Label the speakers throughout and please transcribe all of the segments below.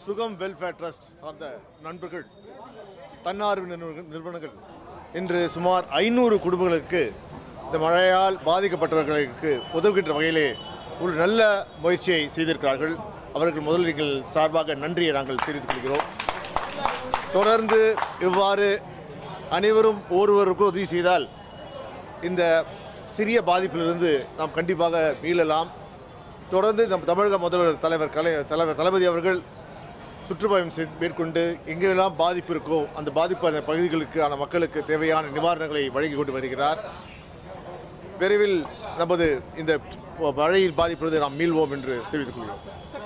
Speaker 1: சுகம் welfare trust சார்ந்த நண்பர்கள் தன்னார்வ நிறுவன- நிறுவனங்கள் இன்று சுமார் ஐநூறு குடும்பங்களுக்கு இந்த மழையால் பாதிக்கப்பட்டவர்களுக்கு உதவுகின்ற வகையிலே ஒரு நல்ல முயற்சியை செய்திருக்கிறார்கள் அவர்கள் முதலில் எங்கள் சார்பாக நன்றியை நாங்கள் தெரிவித்துக் கொள்கிறோம் தொடர்ந்து இவ்வாறு அனைவரும் ஒருவருக்கு உதவி செய்தால் இந்த சிறிய பாதிப்பிலிருந்து நாம் கண்டிப்பாக மீளலாம் தொடர்ந்து நம் தமிழக முதல்வர் தலைவர் கலை தலைவர் தளபதி அவர்கள் சுற்றுப்பயணம் செய்- மேற்கொண்டு எங்கெல்லாம் பாதிப்பு இருக்கோ அந்த பாதிப்பான பகுதிகளுக்கான மக்களுக்கு தேவையான நிவாரணங்களை வழங்கி கொண்டு வருகிறார் விரைவில் நமது இந்த மழையில் பாதிப்பிலிருந்து நாம் மீள்வோம் என்று தெரிவித்துக் கொள்கிறோம்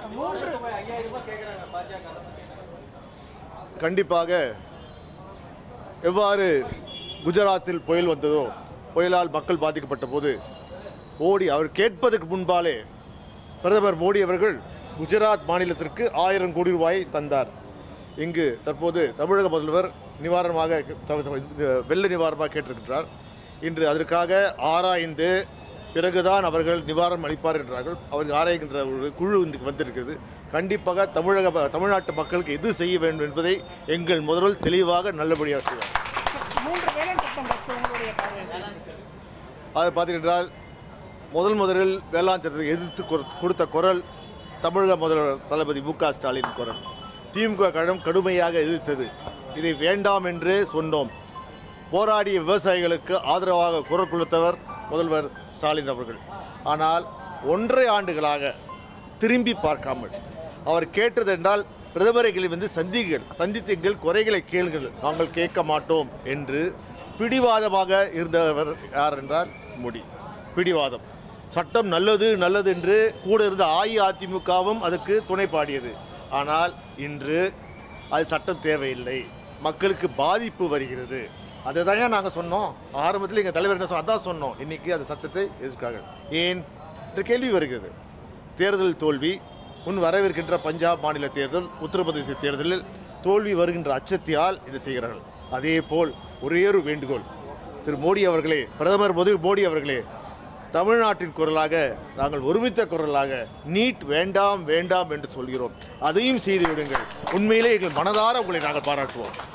Speaker 1: கண்டிப்பாக எவ்வாறு குஜராத்தில் புயல் வந்ததோ புயலால் மக்கள் பாதிக்கப்பட்ட போது மோடி அவர் கேட்பதற்கு முன்பாலே பிரதமர் மோடி அவர்கள் குஜராத் மாநிலத்திற்கு ஆயிரம் கோடி ரூபாயை தந்தார் இங்கு தற்போது தமிழக முதல்வர் நிவாரணமாக த- த- இந்த வெள்ள நிவாரணமாக கேட்டிருக்கின்றார் இன்று அதற்காக ஆராய்ந்து பிறகுதான் அவர்கள் நிவாரணம் அளிப்பார் என்றார்கள் அவர்கள் ஆராய்கின்ற ஒரு குழு இன்றைக்கு வந்திருக்கிறது கண்டிப்பாக தமிழக தமிழ்நாட்டு மக்களுக்கு எது செய்ய வேண்டும் என்பதை எங்கள் முதல்வர் தெளிவாக நல்லபடியாக செய்வார்
Speaker 2: மூன்று வேளாண் சட்டம் பற்றி உங்களுடைய பார்வை என்ன?
Speaker 1: அதை பார்த்தீங்கன்றால் முதல் முதலில் வேளாண் சட்டத்தை எதிர்த்து கொடு- கொடுத்த குரல் தமிழக முதல்வர் தளபதி மு க ஸ்டாலின் குரல் திமுக கழகம் கடுமையாக எதிர்த்தது இதை வேண்டாம் என்று சொன்னோம் போராடிய விவசாயிகளுக்கு ஆதரவாக குரல் கொடுத்தவர் முதல்வர் ஸ்டாலின் அவர்கள் ஆனால் ஒன்றரை ஆண்டுகளாக திரும்பி பார்க்காமல் அவர் கேட்டது என்றால் பிரதமரை வந்து சந்திகள் சந்தித்து எங்கள் குறைகளை கேளுங்கள் நாங்கள் கேட்க மாட்டோம் என்று பிடிவாதமாக இருந்தவர் யார் என்றால் மோடி பிடிவாதம் சட்டம் நல்லது நல்லது என்று கூட இருந்த அஇஅதிமுகவும் அதற்கு துணை பாடியது ஆனால் இன்று அது சட்டம் தேவையில்லை மக்களுக்கு பாதிப்பு வருகிறது அதை தாங்க நாங்கள் சொன்னோம் ஆரம்பத்தில் எங்கள் தலைவர் என்ன சொன்னோம் அதான் சொன்னோம் இன்னைக்கு அந்த சட்டத்தை எதிர்க்கிறார்கள் ஏன் என்ற கேள்வி வருகிறது தேர்தல் தோல்வி முன் வரவிருக்கின்ற பஞ்சாப் மாநில தேர்தல் உத்தரப்பிரதேச தேர்தலில் தோல்வி வருகின்ற அச்சத்தியால் இது செய்கிறார்கள் அதே போல் ஒரே ஒரு வேண்டுகோள் திரு மோடி அவர்களே பிரதமர் மோடி மோடி அவர்களே தமிழ்நாட்டின் குரலாக நாங்கள் ஒருமித்த குரலாக நீட் வேண்டாம் வேண்டாம் என்று சொல்கிறோம் அதையும் செய்து விடுங்கள் உண்மையிலே எங்கள் மனதார உங்களை நாங்கள் பாராட்டுவோம்